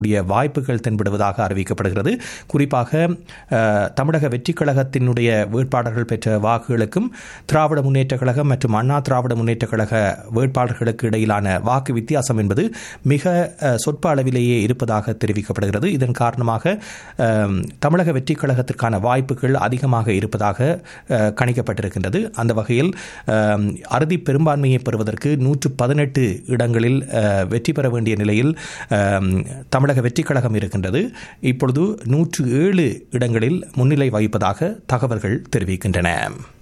உடைய வாய்ப்புகள் தென்படுவதாக அறிவிக்கப்படுகிறது குறிப்பாக அஹ், தமிழக வெற்றிக் கழகத்தினுடைய வேட்பாளர்கள் பெற்ற வாக்குகளுக்கும் திராவிட முன்னேற்றக் கழகம் மற்றும் அண்ணா திராவிட முன்னேற்றக் கழக வேட்பாளர்களுக்கு இடையிலான வாக்கு வித்தியாசம் என்பது மிக அஹ், சொற்ப அளவிலேயே இருப்பதாக தெரிவிக்கப்படுகிறது இதன் காரணமாக அஹ், தமிழக வெற்றிக் கழகத்திற்கான வாய்ப்புகள் அதிகமாக இருப்பதாக அஹ், கணிக்கப்பட்டிருக்கின்றது அந்த வகையில் அஹ், அறுதி பெரும்பான்மையை பெறுவதற்கு நூற்று பதினெட்டு இடங்களில் அஹ், வெற்றி பெற வேண்டிய நிலையில் அஹ், தமிழக வெற்றிக் கழகம் இருக்கின்றது இப்பொழுது நூற்று ஏழு இடங்களில் முன்னிலை வகிப்பதாக தகவல்கள் தெரிவிக்கின்றன